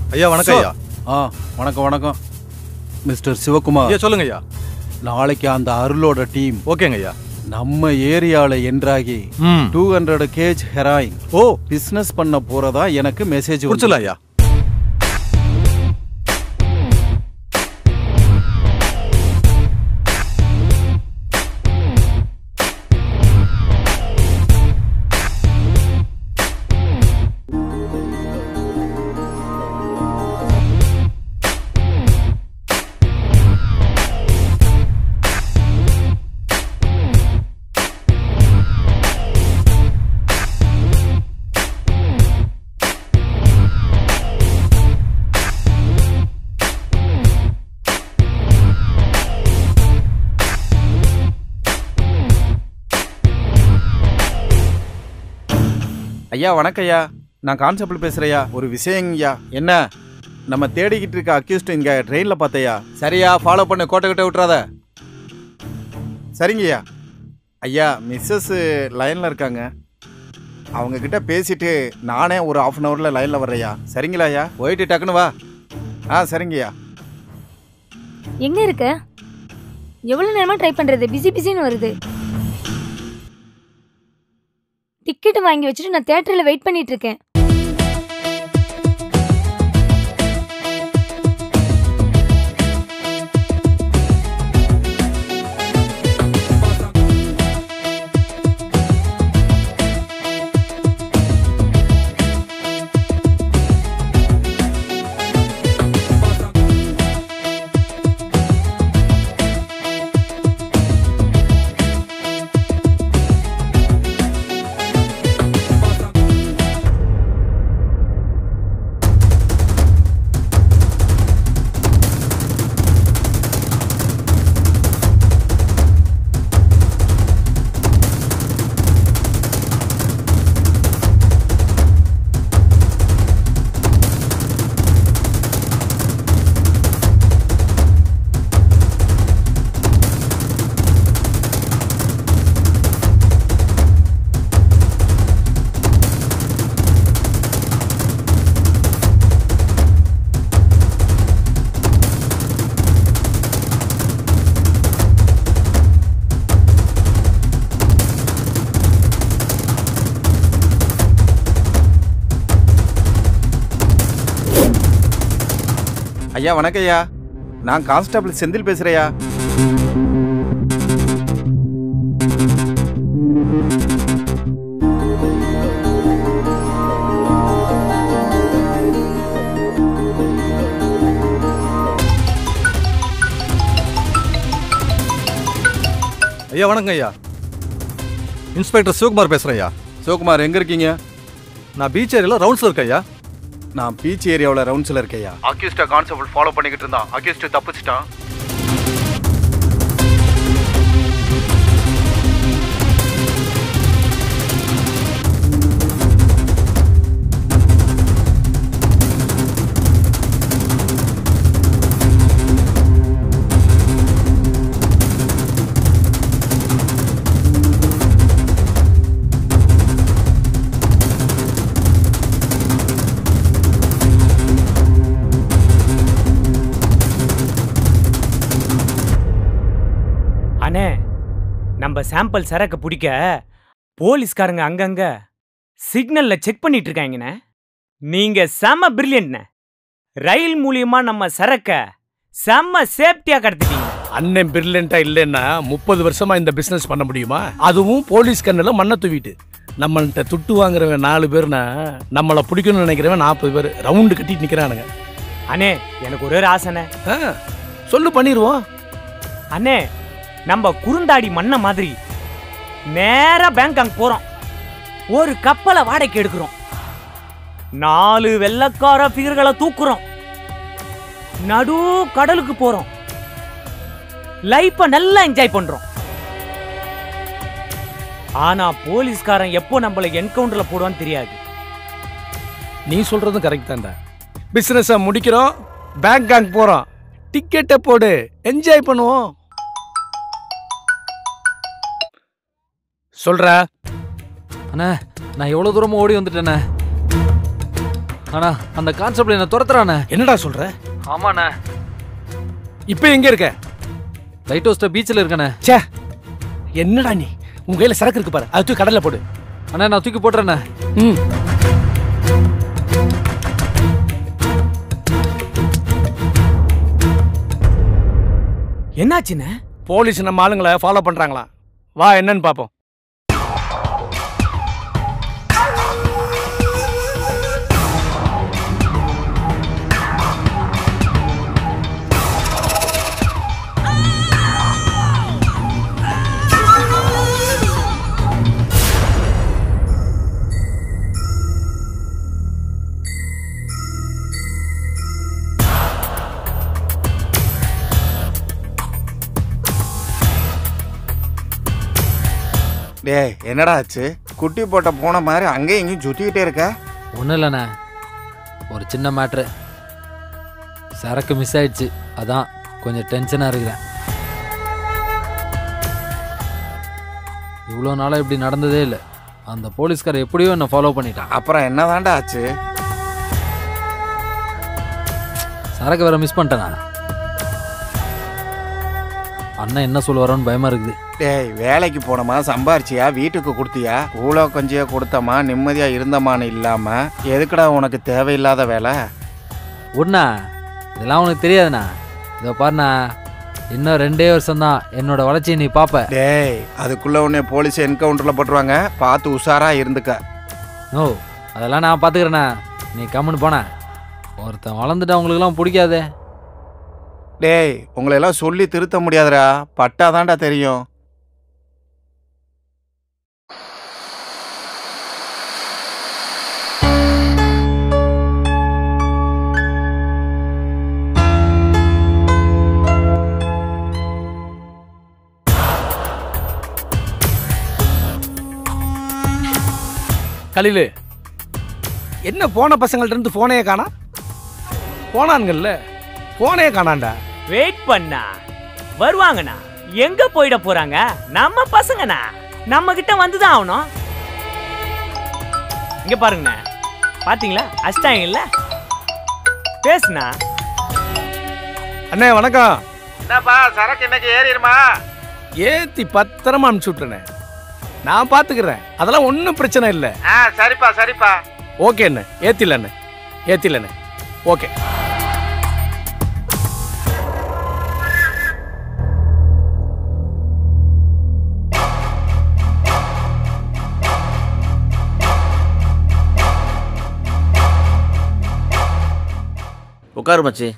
ஐயா வணக்கம் ஐயா ஆ வணக்கம் வணக்கம் மிஸ்டர் சிவகுமார் ஐயா சொல்லுங்க ஐயா நாளைக்கு அந்த அருளோட டீம் ஓகேங்க ஐயா நம்ம ஏரியால என்ட்ராகி ம் டூ ஹண்ட்ரட் கேஜ் ஹெராயின் ஓ பிசினஸ் பண்ண போறதா எனக்கு மெசேஜ் குடிச்சிடலாம் ஐயா ஐயா வணக்கம் ஐயா நான் கான்ஸ்டபிள் பேசுறையா ஒரு விஷயம் ஐயா என்ன நம்ம தேடிக்கிட்டு இருக்க அக்யூஸ்ட் இங்க ட்ரெயின்ல பார்த்தையா சரியா ஃபாலோ பண்ணு கோட்டை கிட்ட விட்டுறாத சரிங்கய்யா ஐயா மிஸ்ஸஸ் லைன்ல இருக்காங்க அவங்க கிட்ட பேசிட்டு நானே ஒரு ஆஃப் அன் ஹவர்ல லைன்ல வர்றையா சரிங்களா ஐயா போயிட்டு டக்குன்னு வா ஆ சரிங்கய்யா எங்க இருக்க எவ்வளவு நேரமா ட்ரை பண்றது பிஸி பிஸின்னு வருது டிக்கெட் வாங்கி வச்சுட்டு நான் தியேட்டர்ல வெயிட் பண்ணிட்டு இருக்கேன் ஐயா வணக்கம் ஐயா நான் கான்ஸ்டபிள் செந்தில் பேசுறையா ஐயா வணக்கம் ஐயா இன்ஸ்பெக்டர் சிவகுமார் பேசுறேன் ஐயா சிவகுமார் எங்க இருக்கீங்க நான் பீச் ஏரியால ரவுண்ட்ஸ்ல இருக்கேன் ஐயா நான் பீச் ஏரியாவில் ரவுண்ட்ஸில் இருக்கையா அக்யூஸ்ட கான்ஸ்டபிள் ஃபாலோ பண்ணிக்கிட்டு இருந்தான் அக்யூஸ்ட் தப்பிச்சிட்டான் அண்ணே நம்ம சாம்பிள் சரக்கு பிடிக்க போலீஸ்காரங்க அங்கங்க சிக்னல்ல செக் பண்ணிட்டு இருக்காங்கண்ணே நீங்க செம பிரில்லியன்ட்ண்ணே ரயில் மூலியமா நம்ம சரக்க செம்ம சேஃப்டியா கடத்திட்டீங்க அண்ணன் பிரில்லண்டா இல்லைன்னா முப்பது வருஷமா இந்த பிசினஸ் பண்ண முடியுமா அதுவும் போலீஸ் கண்ணில் மண்ணை தூவிட்டு நம்மள்கிட்ட துட்டு வாங்குறவன் நாலு பேர்னா நம்மளை பிடிக்கணும்னு நினைக்கிறவன் நாற்பது பேர் ரவுண்டு கட்டிட்டு நிற்கிறானுங்க அண்ணே எனக்கு ஒரே ஒரு ஆசைண்ணே ஆ, சொல்லு பண்ணிடுவோம் அண்ணே நம்ம குறுந்தாடி மண்ண மாதிரி நேரா பேங்காங் போறோம் ஒரு கப்பலை வாடகைக்கு எடுக்கிறோம் நாலு வெள்ளக்கார ஃபிகர்களை தூக்குறோம் நடு கடலுக்கு போறோம் லைஃப்பை நல்லா என்ஜாய் பண்றோம் ஆனா போலீஸ்காரன் எப்போ நம்மளை என்கவுண்டர்ல போடுவான்னு தெரியாது நீ சொல்றதும் கரெக்ட் தான்டா பிசினஸை முடிக்கிறோம் பேங்காங் போறோம் டிக்கெட்டை போடு என்ஜாய் பண்ணுவோம் சொல்றா அண்ணா நான் எவ்வளோ தூரமாக ஓடி வந்துட்டேண்ணே அண்ணா அந்த கான்ஸ்டபிள் என்ன துரத்துறானே என்னடா சொல்ற ஆமாண்ணே இப்போ எங்க இருக்க லைட் ஹவுஸ்ல பீச்சில் இருக்கண்ணே ச்சே என்னடா நீ உன் கையில சரக்கு இருக்கு பாரு அது தூக்கி கடல்ல போடு அண்ணா நான் தூக்கி போட்டுறேண்ணே ம் என்னாச்சுண்ணே போலீஸ் நம்ம ஆளுங்களை ஃபாலோ பண்றாங்களாம் வா என்னன்னு பாப்போம் டேய் என்னடா ஆச்சு குட்டி போட்ட போன மாதிரி அங்கேயும் இங்கேயும் சுற்றிக்கிட்டே இருக்க ஒன்றும் இல்லைண்ணே ஒரு சின்ன மேட்ரு சரக்கு மிஸ் ஆயிடுச்சு அதான் கொஞ்சம் டென்ஷனாக இருக்கிறேன் இவ்வளோ நாளாக இப்படி நடந்ததே இல்லை அந்த போலீஸ்கார் எப்படியோ என்னை ஃபாலோ பண்ணிட்டான் அப்புறம் என்னதான்டா ஆச்சு சரக்கு வேற மிஸ் பண்ணிட்டேனா அண்ணன் என்ன சொல்லுவாரோன்னு பயமாக இருக்குது டேய் வேலைக்கு போனோமா சம்பாரிச்சியா வீட்டுக்கு கொடுத்தியா கூலோ கொஞ்சியா கொடுத்தமா நிம்மதியா இருந்தமான்னு இல்லாம எதுக்குடா உனக்கு தேவையில்லாத வேலை உடனே இதெல்லாம் உனக்கு தெரியாதுண்ணா இதோ பாருண்ணா இன்னும் ரெண்டே வருஷம் தான் என்னோட வளர்ச்சியை நீ பார்ப்ப டேய் அதுக்குள்ள உன்னை போலீஸ் என்கவுண்டர்ல போட்டுருவாங்க பார்த்து உஷாரா இருந்துக்க ஓ அதெல்லாம் நான் பார்த்துக்கிறேண்ணா நீ கம்முன்னு போன ஒருத்தன் வளர்ந்துட்டு அவங்களுக்குலாம் பிடிக்காதே டேய் உங்களை எல்லாம் சொல்லி திருத்த முடியாதுடா பட்டாதான்டா தெரியும் கலிலு என்ன போன பசங்கள்ட்ட இருந்து போனே காணா போனான்கள்ல போனே காணாண்டா வெயிட் பண்ணா வருவாங்கண்ணா எங்க போயிட போறாங்க நம்ம பசங்கண்ணா நம்ம கிட்ட வந்துதான் ஆகணும் இங்க பாருங்கண்ணா பாத்தீங்களா அஷ்டாங்கல்ல பேசுனா அண்ணே வணக்கம் என்னப்பா சரக்கு இன்னைக்கு ஏறிடுமா ஏத்தி பத்திரமா அனுப்பிச்சு விட்டுறேனே நான் பார்த்துக்கிறேன் அதெல்லாம் ஒன்றும் பிரச்சனை இல்லை ஆ சரிப்பா சரிப்பா ஓகே அண்ணே ஏத்தில அண்ணே ஏத்தில அண்ணே ஓகே உட்காரு மச்சி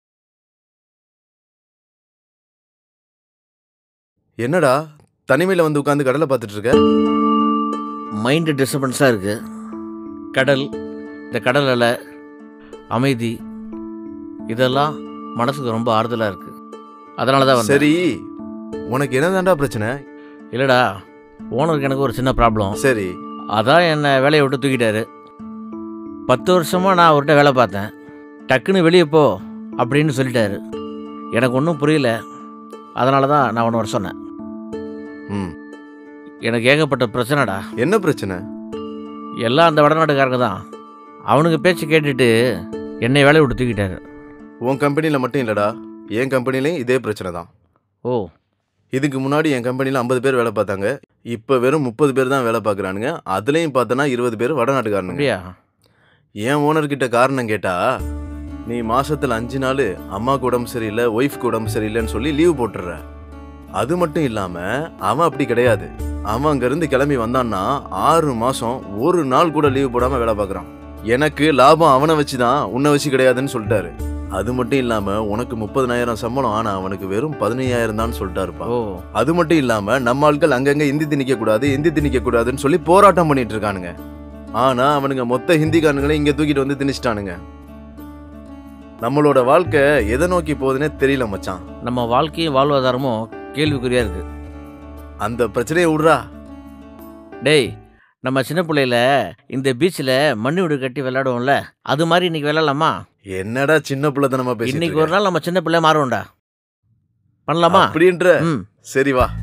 என்னடா தனிமையில் வந்து உட்காந்து கடலை பார்த்துட்டு இருக்க மைண்டு டிஸ்டர்பன்ஸாக இருக்கு கடல் இந்த கடல் அலை அமைதி இதெல்லாம் மனசுக்கு ரொம்ப ஆறுதலாக இருக்கு அதனால தான் வந்து சரி உனக்கு என்னதான்டா பிரச்சனை இல்லைடா ஓனருக்கு எனக்கு ஒரு சின்ன ப்ராப்ளம் சரி அதான் என்னை வேலையை விட்டு தூக்கிட்டாரு பத்து வருஷமாக நான் அவர்கிட்ட வேலை பார்த்தேன் டக்குன்னு வெளியே போ அப்படின்னு சொல்லிட்டாரு எனக்கு ஒன்றும் புரியல அதனால தான் நான் ஒன்று வர சொன்னேன் ம் எனக்கு ஏகப்பட்ட பிரச்சனைடா என்ன பிரச்சனை எல்லாம் அந்த வடநாட்டுக்காரங்க தான் அவனுக்கு பேச்சு கேட்டுட்டு என்னை வேலையை விட்டு தூக்கிட்டாரு உன் கம்பெனியில் மட்டும் இல்லைடா என் கம்பெனிலையும் இதே பிரச்சனை தான் ஓ இதுக்கு முன்னாடி என் கம்பெனியில் ஐம்பது பேர் வேலை பார்த்தாங்க இப்போ வெறும் முப்பது பேர் தான் வேலை பார்க்குறானுங்க அதுலேயும் பார்த்தோன்னா இருபது பேர் வடநாட்டுக்காரனுங்க அப்படியா என் ஓனர்கிட்ட காரணம் கேட்டா நீ மாசத்துல அஞ்சு நாள் அம்மாவுக்கு உடம்பு சரியில்லை ஒய்ஃப்க்கு உடம்பு சரியில்லைன்னு சொல்லி லீவ் போட்டுடுற அது மட்டும் இல்லாம அவன் அப்படி கிடையாது அவன் அங்கிருந்து கிளம்பி வந்தான்னா ஆறு மாசம் ஒரு நாள் கூட லீவ் போடாம வேலை பார்க்கறான் எனக்கு லாபம் அவனை வச்சு தான் உன்னை வச்சு கிடையாதுன்னு சொல்லிட்டாரு அது மட்டும் இல்லாம உனக்கு முப்பதனாயிரம் சம்பளம் ஆனா அவனுக்கு வெறும் பதினையாயிரம் தான் சொல்லிட்டாருப்பா ஓ அது மட்டும் இல்லாம நம்ம ஆட்கள் அங்கங்க இந்தி திணிக்க கூடாது இந்தி திணிக்க கூடாதுன்னு சொல்லி போராட்டம் பண்ணிட்டு இருக்கானுங்க ஆனா அவனுங்க மொத்த ஹிந்திக்காரனுங்களை இங்க தூக்கிட்டு வந்து திணிச்சிட்டானுங்க நம்மளோட வாழ்க்கை எதை நோக்கி போகுதுன்னே தெரியல மச்சான் நம்ம வாழ்க்கையும் வாழ்வாதாரமும் கேள்விக்குறியா இருக்கு அந்த பிரச்சனையை விடுறா டேய் நம்ம சின்ன பிள்ளையில இந்த பீச்சில் மண்ணு வீடு கட்டி விளையாடுவோம்ல அது மாதிரி இன்னைக்கு விளையாடலாமா என்னடா சின்ன பிள்ளைத்தனமா பேசிட்டு இன்னைக்கு இருக்க? ஒரு நாள் நம்ம சின்ன பிள்ளை மாறுவோம்டா பண்ணலாமா அப்படின்ற ம் சரி வா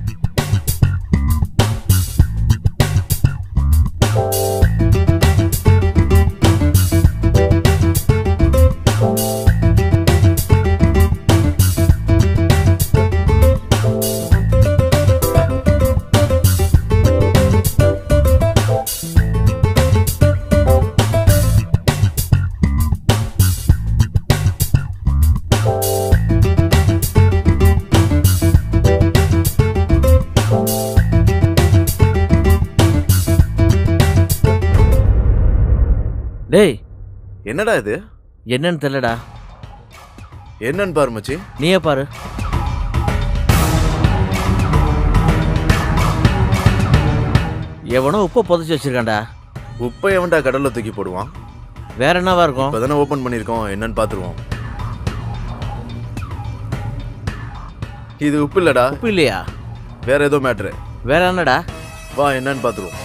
டேய் என்னடா இது என்னன்னு தெரியலடா என்னன்னு பாரு மச்சி நீயே பாரு எவனோ உப்பை புதைச்சி வச்சிருக்கான்டா உப்பை எவன்டா கடல்ல தூக்கி போடுவான் வேற என்னவா இருக்கும் இப்பதானே ஓபன் பண்ணிருக்கோம் என்னன்னு பாத்துருவோம் இது உப்பு இல்லடா உப்பு இல்லையா வேற ஏதோ மேட்ரு வேற என்னடா வா என்னன்னு பாத்துருவோம்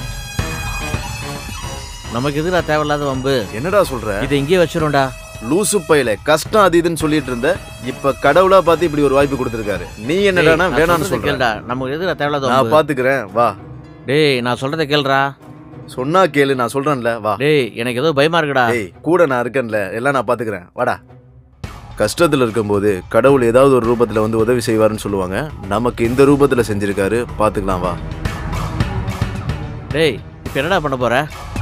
நமக்கு எதுடா தேவையில்லாத வம்பு என்னடா சொல்ற இதை இங்கேயே வச்சிரும்டா லூசு பையில கஷ்டம் அது இதுன்னு சொல்லிட்டு இருந்த இப்ப கடவுளா பார்த்து இப்படி ஒரு வாய்ப்பு கொடுத்திருக்காரு நீ என்னடானா டேய், நான் வேணாம்னு சொல்றதை சொல்ற கேளுடா நமக்கு எதுடா தேவையில்லாத நான் வம்பு பாத்துக்கிறேன் வா டேய் நான் சொல்றதை கேளுடா சொன்னா கேளு நான் சொல்றேன்ல வா டேய் எனக்கு ஏதோ பயமா இருக்குடா டேய் கூட நான் இருக்கேன்ல எல்லாம் நான் பாத்துக்கிறேன் வாடா கஷ்டத்துல இருக்கும்போது கடவுள் ஏதாவது ஒரு ரூபத்துல வந்து உதவி செய்வாருன்னு சொல்லுவாங்க நமக்கு இந்த ரூபத்துல செஞ்சிருக்காரு பாத்துக்கலாம் வா டேய் இப்போ என்னடா பண்ண போற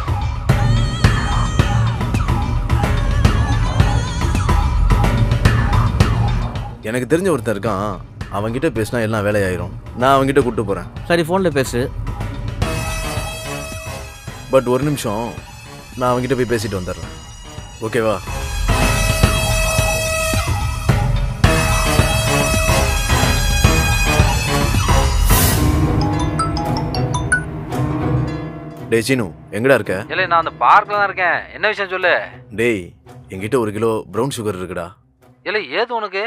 எனக்கு தெரிஞ்ச ஒருத்தன் இருக்கான் அவன்கிட்ட பேசினா எல்லாம் வேலையாயிரும் நான் அவன்கிட்ட கூட்டு போறேன் சரி ஃபோன்ல பேசு பட் ஒரு நிமிஷம் நான் அவன்கிட்ட போய் பேசிட்டு வந்துடுறேன் ஓகேவா டேய் சீனு எங்கடா இருக்க இல்லை நான் அந்த பார்க்கில் தான் இருக்கேன் என்ன விஷயம் சொல்லு டேய் என்கிட்ட ஒரு கிலோ ப்ரௌன் சுகர் இருக்குடா இல்லை ஏது உனக்கு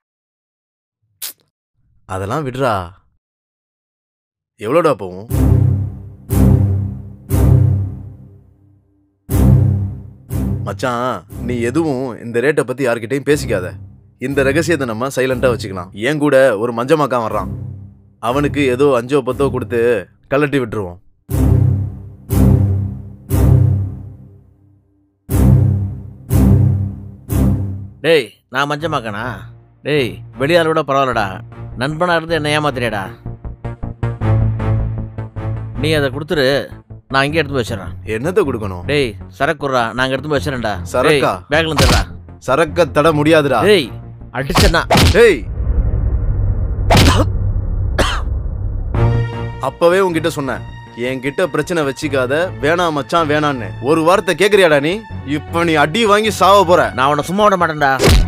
அதெல்லாம் விடுறா எவ்வளோடா போகும் மச்சான் நீ எதுவும் இந்த ரேட்டை பத்தி யார்கிட்டயும் பேசிக்காத இந்த ரகசியத்தை நம்ம சைலண்டா வச்சுக்கலாம் என் கூட ஒரு மஞ்சமாக்கான் வர்றான் அவனுக்கு ஏதோ அஞ்சோ பத்தோ கொடுத்து கலட்டி விட்டுருவோம் டேய் நான் மஞ்சமாக்கனா டேய் வெளியாளோட பரவாயில்லடா நண்பனா இருந்து என்ன ஏமாத்துறியடா நீ அதை கொடுத்துரு நான் இங்கே எடுத்து போய் வச்சிடறேன் என்னத்தை கொடுக்கணும் டேய் சரக்குறா நாங்க எடுத்து போய் வச்சிடறேன்டா சரக்கா? பேக்ல தர்றா சரக்க தட முடியாதுடா டேய் அடிச்சனா டேய் அப்பவே உன்கிட்ட சொன்னேன் என்கிட்ட பிரச்சனை வச்சுக்காத வேணாம் மச்சான் வேணான்னு ஒரு வார்த்தை கேக்குறியாடா நீ இப்ப நீ அடி வாங்கி சாவ போற நான் உன்னை சும்மா விட மாட்டேன்டா